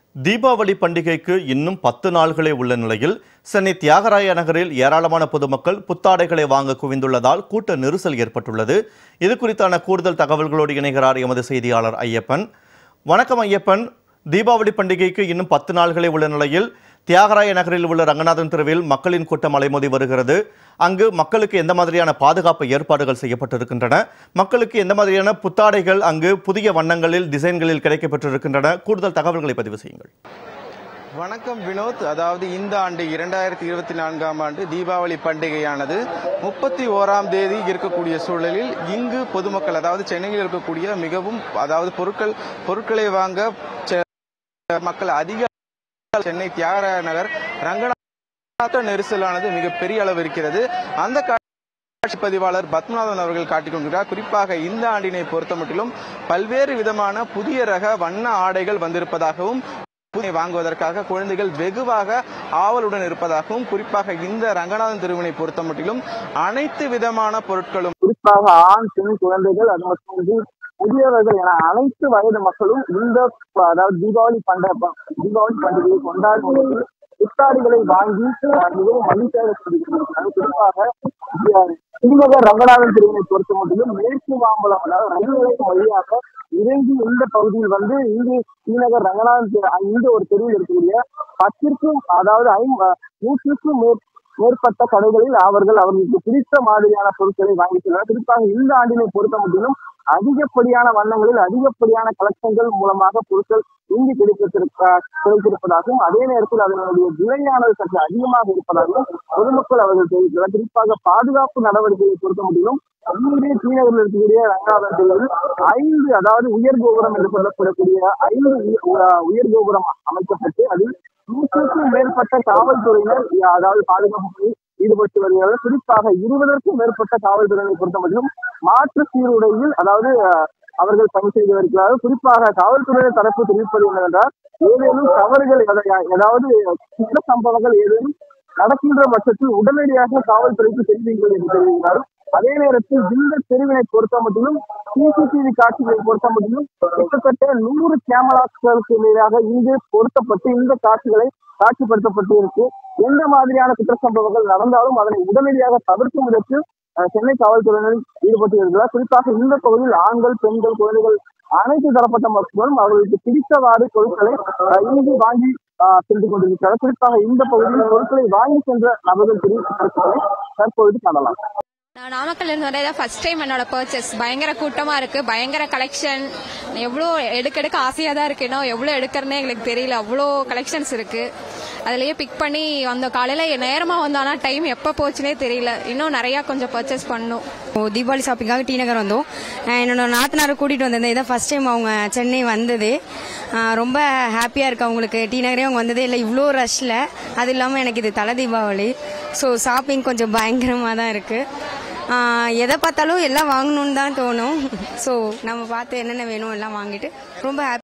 தீபாவளி பண்டிகைக்கு இன்னும் பத்து நாள்களே உள்ள நிலையில் சென்னை தியாகராய நகரில் ஏராளமான பொதுமக்கள் புத்தாடைகளை வாங்க குவிந்துள்ளதால் கூட்ட நெரிசல் ஏற்பட்டுள்ளது இது குறித்தான கூடுதல் தகவல்களோடு இணைகிறார் எமது செய்தியாளர் ஐயப்பன் வணக்கம் ஐயப்பன் தீபாவளி பண்டிகைக்கு இன்னும் பத்து நாள்களே உள்ள நிலையில் தியாகராய நகரில் உள்ள ரங்கநாதன் தெருவில் மக்களின் கூட்டம் அலைமோதி வருகிறது அங்கு மக்களுக்கு எந்த மாதிரியான பாதுகாப்பு ஏற்பாடுகள் செய்யப்பட்டிருக்கின்றன மக்களுக்கு எந்த மாதிரியான புத்தாடைகள் அங்கு புதிய வண்ணங்களில் டிசைன்களில் கிடைக்கப்பெற்றிருக்கின்றன கூடுதல் தகவல்களை பதிவு செய்யுங்கள் வணக்கம் வினோத் அதாவது இந்த ஆண்டு இரண்டாயிரத்தி இருபத்தி நான்காம் ஆண்டு தீபாவளி பண்டிகையானது முப்பத்தி ஓராம் தேதி இருக்கக்கூடிய சூழலில் இங்கு பொதுமக்கள் அதாவது சென்னையில் இருக்கக்கூடிய மிகவும் அதாவது பொருட்கள் பொருட்களை வாங்க செ- மக்கள் அதிக சென்னை தியாகராய நகர் ரங்கநாத நெரிசலானது மிகப்பெரிய அளவு இருக்கிறது அந்த காட்சி பதிவாளர் பத்மநாதன் அவர்கள் காட்டிக் கொண்டிருக்கிறார் குறிப்பாக இந்த ஆண்டினை பொறுத்தமட்டிலும் பல்வேறு விதமான புதிய ரக வண்ண ஆடைகள் வந்திருப்பதாகவும் பூனை வாங்குவதற்காக குழந்தைகள் வெகுவாக ஆவலுடன் இருப்பதாகவும் குறிப்பாக இந்த ரங்கநாதன் திருவினை பொறுத்தமட்டிலும் அனைத்து விதமான பொருட்களும் குறிப்பாக ஆண் பெண் குழந்தைகள் அது மட்டுமின்றி முதியவர்கள் என அனைத்து வயது மக்களும் இந்த ப- அதாவது தீபாவளி பண்ட ப- தீபாவளி பண்டிகையை கொண்டாடும் வகையில் புத்தாடிகளை வாங்கி அஹ், மிகவும் மகிழ்ச்சியாக கொண்டிருக்கிறார்கள் குறிப்பாக அஹ், ஸ்ரீநகர் ரங்கநாதன் பிரிவினை பொறுத்த மட்டும் மேற்கு மாம்பலம் அதாவது ரயில் நிலையம் வழியாக இறங்கி இந்த பகுதியில் வந்து இங்கு ஸ்ரீநகர் ரங்கநாதன் தெரு- இந்த ஒரு தெருவில் இருக்கக்கூடிய பத்திற்கும் அதாவது ஐம் நூற்றுக்கும் மேற் மேற்பட்ட கடைகளில் அவர்கள் அவர்களுக்கு பிடித்த மாதிரியான பொருட்களை வாங்கி செல்வார் குறிப்பாக இந்த ஆண்டினை பொறுத்த மட்டிலும் அதிகப்படியான வண்ணங்களில் அதிகப்படியான கலெக்ஷன்கள் மூலமாக பொருட்கள் இங்கு கிடைத்திருக்க கிடைத்திருப்பதாகவும் அதே நேரத்தில் அதனுடைய விலையானது சற்று அதிகமாக இருப்பதாகவும் பொதுமக்கள் அவர்கள் தெரிவிக்கிறார் குறிப்பாக பாதுகாப்பு நடவடிக்கைகளை பொறுத்த மட்டிலும் இங்கே ஸ்ரீநகரில் இருக்கக்கூடிய ரங்கநாதன் தெருவில் ஐந்து அதாவது உயர் கோபுரம் என்று சொல்லப்படக்கூடிய ஐந்து உய- உ- உயர் கோபுரம் அமைக்கப்பட்டு அதில் நூற்றுக்கும் மேற்பட்ட காவல்துறையினர் அதாவது பாதுகாப்பு பணியில் ஈடுபட்டு வருகிறார்கள் குறிப்பாக இருபதற்கும் மேற்பட்ட காவல்துறையினை பொறுத்தமட்டிலும் மாற்று சீருடையில் அதாவது அஹ், அவர்கள் பணி செய்து வருகிறார்கள் குறிப்பாக காவல்துறையினர் தரப்பு தெரிவிப்பது என்னவென்றால் ஏதேனும் தவறுகள் எதை- ஏதாவது குற்ற சம்பவங்கள் ஏதேனும் நடக்கின்ற பட்சத்தில் உடனடியாக காவல்துறைக்கு தெரிவிங்கள் என்று தெரிவிக்கிறார்கள் அதே நேரத்தில் இந்த தெருவினை பொறுத்த மட்டிலும் சிசிடிவி காட்சிகளை பொறுத்த மட்டிலும் கிட்டத்தட்ட நூறு கேமராக்களுக்கு மேலாக இங்கு பொருத்தப்பட்டு இந்த காட்சிகளை காட்சிப்படுத்தப்பட்டு இருக்கு எந்த மாதிரியான குற்ற சம்பவங்கள் நடந்தாலும் அதனை உடனடியாக தவிர்க்கும் விதத்தில் அஹ், சென்னை காவல்துறையினர் ஈடுபட்டு இருக்கிறார் குறிப்பாக இந்த பகுதியில் ஆண்கள் பெண்கள் குழந்தைகள் அனைத்து தரப்பட்ட மக்களும் அவர்களுக்கு பிடித்தவாறு பொருட்களை அஹ், இங்கு வாங்கி அஹ், சென்று கொண்டிருக்கிறார் குறிப்பாக இந்த பகுதியில் பொருட்களை வாங்கி சென்ற நபர்கள் தெரிவித்த கருத்துக்களை தற்பொழுது காணலாம் நான் நாமக்கல்ல இருந்து வரேன் ஃபர்ஸ்ட் டைம் என்னோட பர்ச்சேஸ் பயங்கர கூட்டமா இருக்கு பயங்கர கலெக்ஷன் எவ்வளோ எடுக்க எடுக்க ஆசையா தான் இருக்கு இன்னும் எவ்வளோ எடுக்கிறனே எங்களுக்கு தெரியல அவ்வளோ கலெக்ஷன்ஸ் இருக்கு அதுலயே பிக் பண்ணி அந்த காலையில நேரமா வந்தானா டைம் எப்போ போச்சுனே தெரியல இன்னும் நிறைய கொஞ்சம் பர்ச்சேஸ் பண்ணும் ஓ தீபாவளி ஷாப்பிங்காக டி நகர் வந்தோம் நான் என்னோட நாத்தனாரை கூட்டிட்டு வந்திருந்தேன் இதான் ஃபர்ஸ்ட் டைம் அவங்க சென்னை வந்தது ஆஹ் ரொம்ப ஹாப்பியா இருக்கு அவங்களுக்கு டி நகரே அவங்க வந்ததே இல்லை இவ்வளோ ரஷ்ல அது இல்லாமல் எனக்கு இது தலை தீபாவளி ஸோ ஷாப்பிங் கொஞ்சம் பயங்கரமாக தான் இருக்கு ஆஹ் எதை பார்த்தாலும் எல்லாம் வாங்கணும்னு தான் தோணும் ஸோ நம்ம பார்த்து என்னென்ன வேணும் எல்லாம் வாங்கிட்டு ரொம்ப ஹாப்பி